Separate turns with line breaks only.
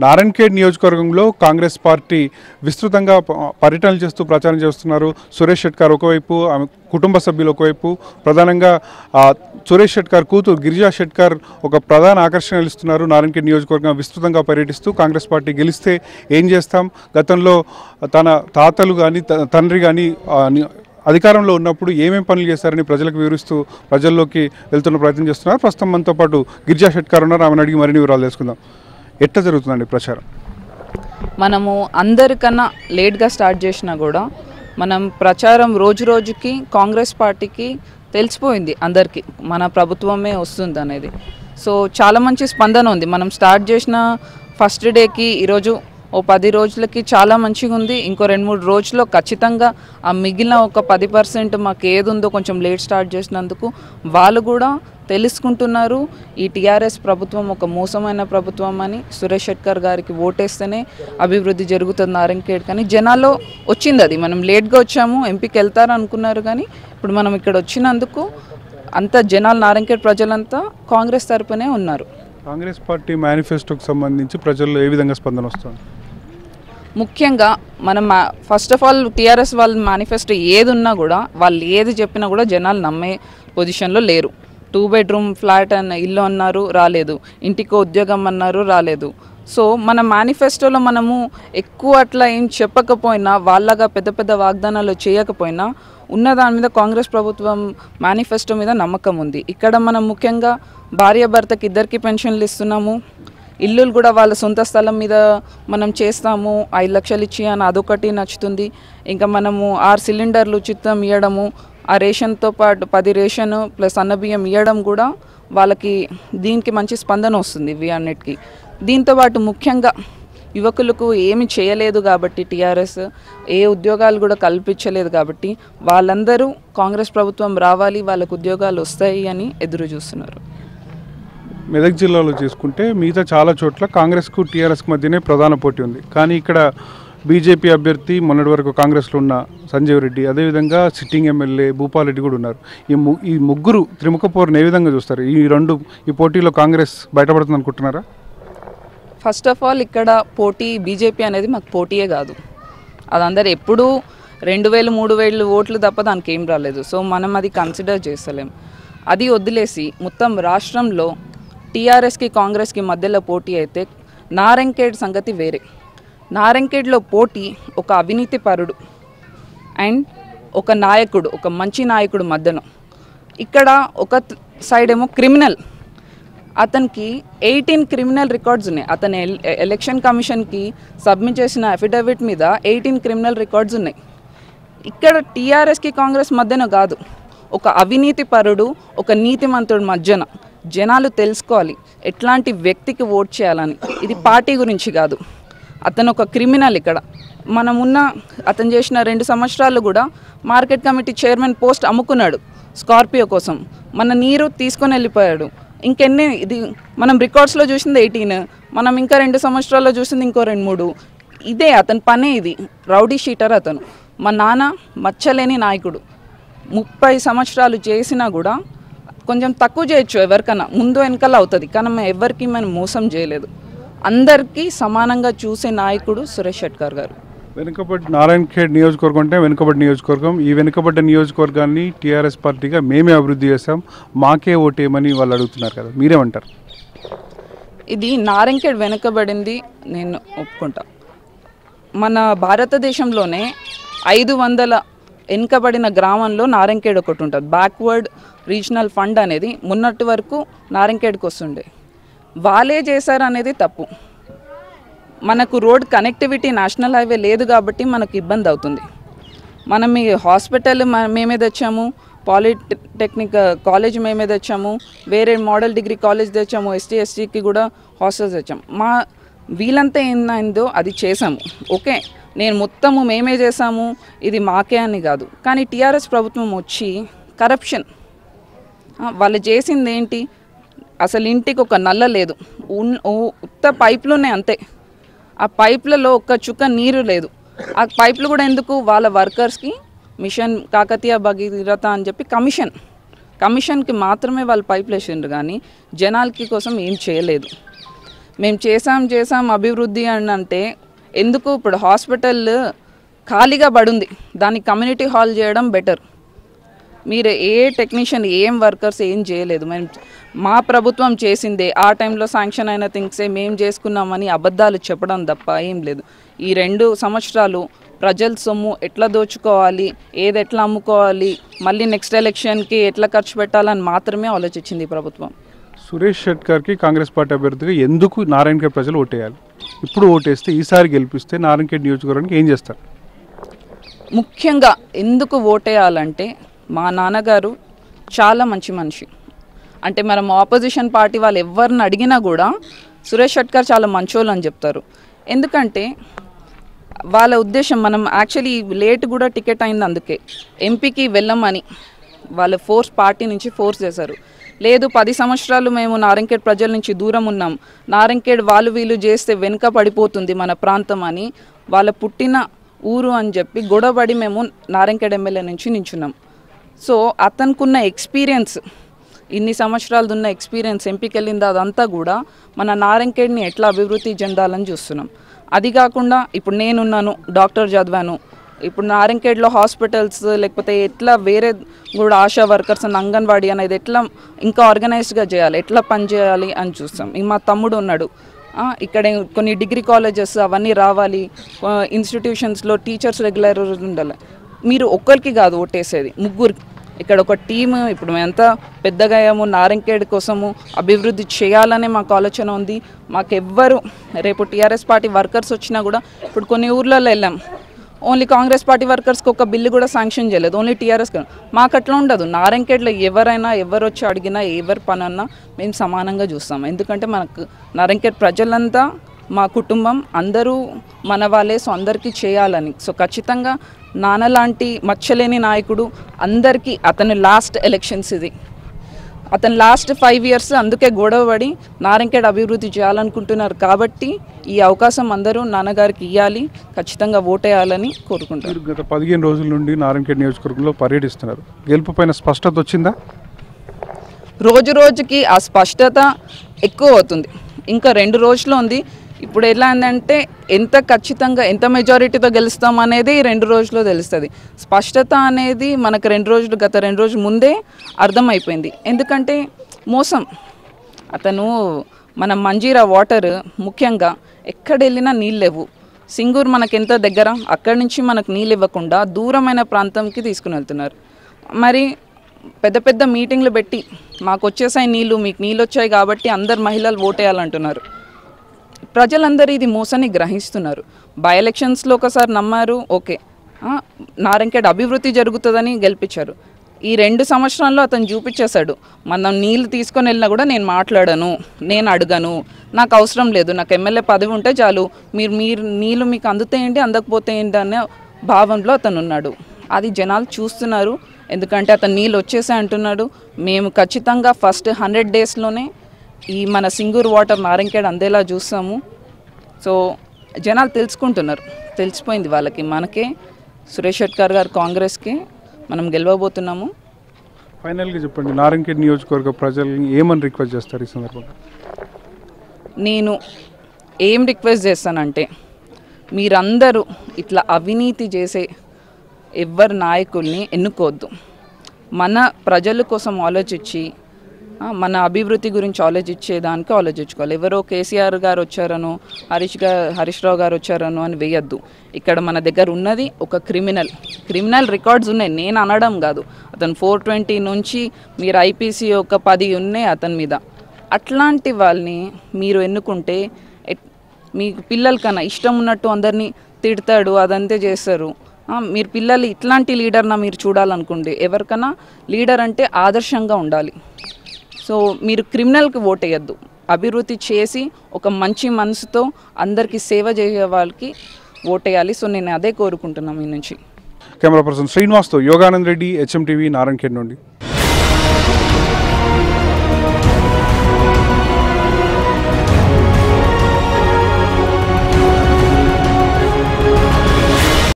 నారాయణఖేడ్ నియోజకవర్గంలో కాంగ్రెస్ పార్టీ విస్తృతంగా ప- పర్యటనలు చేస్తూ ప్రచారం చేస్తున్నారు సురేష్ షెట్కార్ ఒకవైపు ఆమె కుటుంబ సభ్యులు ఒకవైపు ప్రధానంగా ఆ, సురేష్ షెట్కార్ కూతురు గిరిజా షెట్కార్ ఒక ప్రధాన ఆకర్షణ నిలుస్తున్నారు నారాయణఖేడ్ నియోజకవర్గం విస్తృతంగా పర్యటిస్తూ కాంగ్రెస్ పార్టీ గెలిస్తే ఏం చేస్తాం గతంలో తన తాతలు కానీ తండ్రి కానీ అధికారంలో ఉన్నప్పుడు ఏమేం పనులు చేశారని ప్రజలకు వివరిస్తూ ప్రజల్లోకి వెళ్తున్న ప్రయత్నం చేస్తున్నారు ప్రస్తుతం మనతో పాటు గిరిజా షెట్కార్ ఉన్నారు ఆమెను అడిగి మరిన్ని వివరాలు తెలుసుకుందాం ఎట్లా జరుగుతుందండి ప్రచారం
మనము అందరికన్నా లేట్గా స్టార్ట్ చేసినా కూడా మనం ప్రచారం రోజు రోజుకి కాంగ్రెస్ పార్టీకి తెలిసిపోయింది అందరికీ మన ప్రభుత్వమే వస్తుంది అనేది సో చాలా మంచి స్పందన ఉంది మనం స్టార్ట్ చేసిన ఫస్ట్ డేకి ఈరోజు ఓ పది రోజులకి చాలా మంచిగా ఉంది ఇంకో రెండు మూడు రోజుల్లో ఖచ్చితంగా ఆ మిగిలిన ఒక పది పర్సెంట్ మాకు ఏది ఉందో కొంచెం లేట్ స్టార్ట్ చేసినందుకు వాళ్ళు కూడా తెలుసుకుంటున్నారు ఈ టీఆర్ఎస్ ప్రభుత్వం ఒక మోసమైన ప్రభుత్వం అని సురేష్ షెట్కర్ గారికి ఓటేస్తేనే అభివృద్ధి జరుగుతుంది నారాయణఖేడ్ కానీ జనాల్లో వచ్చింది అది మనం లేట్గా వచ్చాము ఎంపీకి వెళ్తారు అనుకున్నారు కానీ ఇప్పుడు మనం ఇక్కడ వచ్చినందుకు అంత జనాలు నారాయణఖేడ్ ప్రజలంతా కాంగ్రెస్ తరపునే ఉన్నారు
కాంగ్రెస్ పార్టీ మేనిఫెస్టోకి సంబంధించి ప్రజల్లో ఏ విధంగా స్పందన వస్తుంది
ముఖ్యంగా మనం ఫస్ట్ ఆఫ్ ఆల్ టీఆర్ఎస్ వాళ్ళ మేనిఫెస్టో ఏది ఉన్నా కూడా వాళ్ళు ఏది చెప్పినా కూడా జనాలు నమ్మే పొజిషన్లో లేరు టూ బెడ్రూమ్ ఫ్లాట్ అన్న ఇల్లు అన్నారు రాలేదు ఇంటికో ఉద్యోగం అన్నారు రాలేదు సో మన మేనిఫెస్టోలో మనము ఎక్కువ అట్లా ఏం చెప్పకపోయినా వాళ్ళగా పెద్ద పెద్ద వాగ్దానాలు చేయకపోయినా ఉన్న దాని మీద కాంగ్రెస్ ప్రభుత్వం మేనిఫెస్టో మీద నమ్మకం ఉంది ఇక్కడ మనం ముఖ్యంగా భార్య భర్తకి ఇద్దరికి పెన్షన్లు ఇస్తున్నాము ఇల్లులు కూడా వాళ్ళ సొంత స్థలం మీద మనం చేస్తాము ఐదు లక్షలు ఇచ్చి అని అదొకటి నచ్చుతుంది ఇంకా మనము ఆరు సిలిండర్లు ఉచితం ఇవ్వడము ఆ రేషన్తో పాటు పది రేషన్ ప్లస్ అన్నబియ్యం ఇవ్వడం కూడా వాళ్ళకి దీనికి మంచి స్పందన వస్తుంది ఇవి అన్నిటికీ దీంతో పాటు ముఖ్యంగా యువకులకు ఏమి చేయలేదు కాబట్టి టీఆర్ఎస్ ఏ ఉద్యోగాలు కూడా కల్పించలేదు కాబట్టి వాళ్ళందరూ కాంగ్రెస్ ప్రభుత్వం రావాలి వాళ్ళకు ఉద్యోగాలు వస్తాయి అని ఎదురు చూస్తున్నారు
మెదక్ జిల్లాలో చేసుకుంటే మిగతా చాలా చోట్ల కాంగ్రెస్కు టీఆర్ఎస్కు మధ్యనే ప్రధాన పోటీ ఉంది కానీ ఇక్కడ బీజేపీ అభ్యర్థి మొన్నటి వరకు కాంగ్రెస్లో ఉన్న సంజీవ్ రెడ్డి అదేవిధంగా సిట్టింగ్ ఎమ్మెల్యే భూపాలరెడ్డి కూడా ఉన్నారు ఈ ము ఈ ముగ్గురు త్రిముఖ పోరుని ఏ విధంగా చూస్తారు ఈ రెండు ఈ పోటీలో కాంగ్రెస్ బయటపడుతుంది అనుకుంటున్నారా
ఫస్ట్ ఆఫ్ ఆల్ ఇక్కడ పోటీ బీజేపీ అనేది మాకు పోటీయే కాదు అది అందరు ఎప్పుడూ రెండు వేలు మూడు వేలు ఓట్లు తప్ప దానికి ఏం రాలేదు సో మనం అది కన్సిడర్ చేస్తలేం అది వదిలేసి మొత్తం రాష్ట్రంలో టీఆర్ఎస్కి కాంగ్రెస్కి మధ్యలో పోటీ అయితే నారంకేడ్ సంగతి వేరే నారంకేడ్లో పోటీ ఒక అవినీతి పరుడు అండ్ ఒక నాయకుడు ఒక మంచి నాయకుడు మధ్యన ఇక్కడ ఒక సైడ్ ఏమో క్రిమినల్ అతనికి ఎయిటీన్ క్రిమినల్ రికార్డ్స్ ఉన్నాయి అతని ఎల్- ఎలక్షన్ కమిషన్కి సబ్మిట్ చేసిన అఫిడవిట్ మీద ఎయిటీన్ క్రిమినల్ రికార్డ్స్ ఉన్నాయి ఇక్కడ టీఆర్ఎస్కి కాంగ్రెస్ మధ్యన కాదు ఒక అవినీతి పరుడు ఒక నీతిమంతుడు మధ్యన జనాలు తెలుసుకోవాలి ఎట్లాంటి వ్యక్తికి ఓట్ చేయాలని ఇది పార్టీ గురించి కాదు అతను ఒక క్రిమినల్ ఇక్కడ మనం ఉన్న అతను చేసిన రెండు సంవత్సరాలు కూడా మార్కెట్ కమిటీ చైర్మన్ పోస్ట్ అమ్ముకున్నాడు స్కార్పియో కోసం మన నీరు తీసుకొని వెళ్ళిపోయాడు ఇంకెన్ని ఇది మనం రికార్డ్స్లో చూసింది ఎయిటీన్ మనం ఇంకా రెండు సంవత్సరాల్లో చూసింది ఇంకో రెండు మూడు ఇదే అతని పనే ఇది రౌడీ షీటర్ అతను మా నాన్న మచ్చలేని నాయకుడు ముప్పై సంవత్సరాలు చేసినా కూడా కొంచెం తక్కువ చేయొచ్చు ఎవరికన్నా ముందు వెనకాల అవుతుంది కానీ మేము ఎవరికి మనం మోసం చేయలేదు అందరికీ సమానంగా చూసే నాయకుడు సురేష్ షెట్కర్ గారు
వెనుకబడి నారాయణ ఖేడ్ నియోజకవర్గం అంటే వెనుకబడి నియోజకవర్గం ఈ వెనుకబడ్డ నియోజకవర్గాన్ని టీఆర్ఎస్ పార్టీగా మేమే అభివృద్ధి చేస్తాం మాకే ఓటేయమని వాళ్ళు అడుగుతున్నారు కదా మీరేమంటారు
ఇది నారంకేడ్ వెనుకబడింది నేను ఒప్పుకుంటా మన భారతదేశంలోనే ఐదు వందల వెనుకబడిన గ్రామంలో నారంకేడ్ ఒకటి ఉంటుంది బ్యాక్వర్డ్ రీజనల్ ఫండ్ అనేది మొన్నటి వరకు నారంకేడ్కి వస్తుండే వాళ్ళే చేశారు అనేది తప్పు మనకు రోడ్ కనెక్టివిటీ నేషనల్ హైవే లేదు కాబట్టి మనకు ఇబ్బంది అవుతుంది మనం ఈ హాస్పిటల్ మ- మేమే తెచ్చాము పాలిటెక్నిక్ కాలేజ్ మేమే తెచ్చాము వేరే మోడల్ డిగ్రీ కాలేజ్ తెచ్చాము ఎస్టీ ఎస్టీకి కూడా హాస్టల్స్ తెచ్చాము మా వీలంతా ఏందో అది చేసాము ఓకే నేను మొత్తము మేమే చేసాము ఇది మాకే అని కాదు కానీ టీఆర్ఎస్ ప్రభుత్వం వచ్చి కరప్షన్ ఆ, వాళ్ళు చేసింది ఏంటి అసలు ఇంటికి ఒక నల్ల లేదు ఉన్ ఉ- ఉత్త పైపులు ఉన్నాయి అంతే ఆ పైపులలో ఒక్క చుక్క నీరు లేదు ఆ పైపులు కూడా ఎందుకు వాళ్ళ వర్కర్స్కి మిషన్ కాకతీయ భగీరథ అని చెప్పి కమిషన్ కమిషన్కి మాత్రమే వాళ్ళు పైపులు వేసిండ్రు కానీ జనాలకి కోసం ఏం చేయలేదు మేము చేసాం చేసాం అభివృద్ధి అని అంటే ఎందుకు ఇప్పుడు హాస్పిటల్ ఖాళీగా పడుంది దాన్ని కమ్యూనిటీ హాల్ చేయడం బెటర్ మీరు ఏ టెక్నీషియన్ ఏం వర్కర్స్ ఏం చేయలేదు మేము మా ప్రభుత్వం చేసిందే ఆ టైంలో శాంక్షన్ అయిన థింగ్సే మేము చేసుకున్నామని అబద్ధాలు చెప్పడం తప్ప ఏం లేదు ఈ రెండు సంవత్సరాలు ప్రజల సొమ్ము ఎట్లా దోచుకోవాలి ఏది ఎట్లా అమ్ముకోవాలి మళ్ళీ నెక్స్ట్ ఎలక్షన్కి ఎట్లా ఖర్చు పెట్టాలని మాత్రమే ఆలోచించింది ఈ ప్రభుత్వం
సురేష్ షెట్కర్కి కాంగ్రెస్ పార్టీ అభ్యర్థిగా ఎందుకు నారాయణఖేడ్ ప్రజలు ఓటేయాలి ఇప్పుడు ఓటేస్తే ఈసారి గెలిపిస్తే నారాయణఖేడ్ నియోజకవర్గానికి ఏం చేస్తారు
ముఖ్యంగా ఎందుకు ఓటేయాలంటే మా నాన్నగారు చాలా మంచి మనిషి అంటే మనం ఆపోజిషన్ పార్టీ వాళ్ళు ఎవరిని అడిగినా కూడా సురేష్ షట్కర్ చాలా మంచోళ్ళు అని చెప్తారు ఎందుకంటే వాళ్ళ ఉద్దేశం మనం యాక్చువల్లీ లేట్ కూడా టికెట్ అయింది అందుకే ఎంపీకి వెళ్ళమని వాళ్ళ ఫోర్స్ పార్టీ నుంచి ఫోర్స్ చేశారు లేదు పది సంవత్సరాలు మేము నారంకేడ్ ప్రజల నుంచి దూరం ఉన్నాం నారంకేడ్ వాళ్ళు వీళ్ళు చేస్తే వెనుక పడిపోతుంది మన ప్రాంతం అని వాళ్ళ పుట్టిన ఊరు అని చెప్పి గొడవపడి మేము నారంకేడ్ ఎమ్మెల్యే నుంచి నించున్నాం సో అతనుకున్న ఎక్స్పీరియన్స్ ఇన్ని సంవత్సరాలు ఉన్న ఎక్స్పీరియన్స్ ఎంపీకి వెళ్ళింది అదంతా కూడా మన నారంకేడ్ని ఎట్లా అభివృద్ధి చెందాలని చూస్తున్నాం అది కాకుండా ఇప్పుడు నేనున్నాను డాక్టర్ చదివాను ఇప్పుడు నారంకేడ్లో హాస్పిటల్స్ లేకపోతే ఎట్లా వేరే కూడా ఆశా వర్కర్స్ అని అంగన్వాడీ అనేది ఎట్లా ఇంకా ఆర్గనైజ్డ్గా చేయాలి ఎట్లా పని చేయాలి అని చూస్తాం ఇంక మా తమ్ముడు ఉన్నాడు ఆ, ఇక్కడ కొన్ని డిగ్రీ కాలేజెస్ అవన్నీ రావాలి ఇన్స్టిట్యూషన్స్లో టీచర్స్ రెగ్యులర్ ఉండాలి మీరు ఒక్కరికి కాదు ఓటేసేది ముగ్గురు ఇక్కడ ఒక టీమ్ ఇప్పుడు మేమంతా పెద్దగా అయ్యాము నారంకేడ్ కోసము అభివృద్ధి చేయాలనే మాకు ఆలోచన ఉంది మాకు ఎవ్వరు రేపు టీఆర్ఎస్ పార్టీ వర్కర్స్ వచ్చినా కూడా ఇప్పుడు కొన్ని ఊర్లలో వెళ్ళాం ఓన్లీ కాంగ్రెస్ పార్టీ వర్కర్స్కి ఒక బిల్లు కూడా శాంక్షన్ చేయలేదు ఓన్లీ టీఆర్ఎస్ మాకు అట్లా ఉండదు నారంకేడ్లో ఎవరైనా ఎవరు వచ్చి అడిగినా ఎవరి పని అన్నా మేము సమానంగా చూస్తాం ఎందుకంటే మనకు నారంకేడ్ ప్రజలంతా మా కుటుంబం అందరూ మన వాళ్ళే సో అందరికీ చేయాలని సో ఖచ్చితంగా నాన్న లాంటి మచ్చలేని నాయకుడు అందరికీ అతని లాస్ట్ ఎలక్షన్స్ ఇది అతను లాస్ట్ ఫైవ్ ఇయర్స్ అందుకే గొడవపడి నారంకేడ్ అభివృద్ధి చేయాలనుకుంటున్నారు కాబట్టి ఈ అవకాశం అందరూ నాన్నగారికి ఇవ్వాలి ఖచ్చితంగా ఓటేయాలని కోరుకుంటారు
మీరు గత పదిహేను రోజుల నుండి నారాయణఖేడ్ నియోజకవర్గంలో పర్యటిస్తున్నారు గెలుపు పైన స్పష్టత వచ్చిందా
రోజు రోజుకి ఆ స్పష్టత ఎక్కువ అవుతుంది ఇంకా రెండు రోజులు ఉంది ఇప్పుడు ఎలా ఏంటంటే ఎంత ఖచ్చితంగా ఎంత మెజారిటీతో గెలుస్తాం అనేది ఈ రెండు రోజుల్లో తెలుస్తుంది స్పష్టత అనేది మనకు రెండు రోజులు గత రెండు రోజుల ముందే అర్థమైపోయింది ఎందుకంటే మోసం అతను మన మంజీరా వాటర్ ముఖ్యంగా ఎక్కడ వెళ్ళినా నీళ్ళు లేవు సింగూర్ మనకి ఎంత దగ్గర అక్కడి నుంచి మనకు నీళ్ళు ఇవ్వకుండా దూరమైన ప్రాంతంకి తీసుకుని వెళ్తున్నారు మరి పెద్ద పెద్ద మీటింగ్లు పెట్టి మాకు వచ్చేసాయి నీళ్ళు మీకు నీళ్ళు వచ్చాయి కాబట్టి అందరు మహిళలు ఓటేయాలంటున్నారు ప్రజలందరూ ఇది మోసాన్ని గ్రహిస్తున్నారు బై ఎలక్షన్స్లో ఒకసారి నమ్మారు ఓకే ఆ, నారంకేడ్ అభివృద్ధి జరుగుతుందని గెలిపించారు ఈ రెండు సంవత్సరాల్లో అతను చూపించేశాడు మనం నీళ్ళు తీసుకొని వెళ్ళినా కూడా నేను మాట్లాడను నేను అడగను నాకు అవసరం లేదు నాకు ఎమ్మెల్యే పదవి ఉంటే చాలు మీరు మీరు నీళ్ళు మీకు అందుతే ఏంటి అందకపోతే ఏంటి అనే భావంలో అతను ఉన్నాడు అది జనాలు చూస్తున్నారు ఎందుకంటే అతను నీళ్ళు వచ్చేసా అంటున్నాడు మేము ఖచ్చితంగా ఫస్ట్ హండ్రెడ్ డేస్లోనే ఈ మన సింగూర్ వాటర్ నారంకేడ్ అందేలా చూస్తాము సో జనాలు తెలుసుకుంటున్నారు తెలిసిపోయింది వాళ్ళకి మనకే సురేష్ షెట్కర్ గారు కాంగ్రెస్కి మనం గెలవబోతున్నాము
ఫైనల్గా చెప్పండి నారాయణఖేడ్ నియోజకవర్గ ప్రజల్ని ఏమని రిక్వెస్ట్ చేస్తారు ఈ సందర్భంగా
నేను ఏం రిక్వెస్ట్ చేస్తానంటే మీరందరూ ఇట్లా అవినీతి చేసే ఎవ్వరి నాయకుల్ని ఎన్నుకోవద్దు మన ప్రజల కోసం ఆలోచించి ఆ, మన అభివృద్ధి గురించి ఆలోచించేదానికి ఆలోచించుకోవాలి ఎవరో కేసీఆర్ గారు వచ్చారనో హరీష్ గారు హరీష్ రావు గారు వచ్చారనో అని వేయద్దు ఇక్కడ మన దగ్గర ఉన్నది ఒక క్రిమినల్ క్రిమినల్ రికార్డ్స్ ఉన్నాయి నేను అనడం కాదు అతను ఫోర్ ట్వంటీ నుంచి మీరు ఐపీసీ ఒక పది ఉన్నాయి అతని మీద అట్లాంటి వాళ్ళని మీరు ఎన్నుకుంటే ఎట్- మీకు పిల్లల కన్నా ఇష్టం ఉన్నట్టు అందరినీ తిడతాడు అదంతే చేస్తారు ఆ, మీరు పిల్లలు ఇట్లాంటి లీడర్నా మీరు చూడాలనుకుంటే ఎవరికైనా లీడర్ అంటే ఆదర్శంగా ఉండాలి సో మీరు క్రిమినల్కి ఓటేయద్దు అభివృద్ధి చేసి ఒక మంచి మనసుతో అందరికీ సేవ చేసే వాళ్ళకి ఓటేయాలి సో నేను అదే కోరుకుంటున్నాను మీ నుంచి
కెమెరా పర్సన్ శ్రీనివాస్తో యోగానంద్ రెడ్డి హెచ్ఎం టీవీ నారాయణఖేడ్ నుండి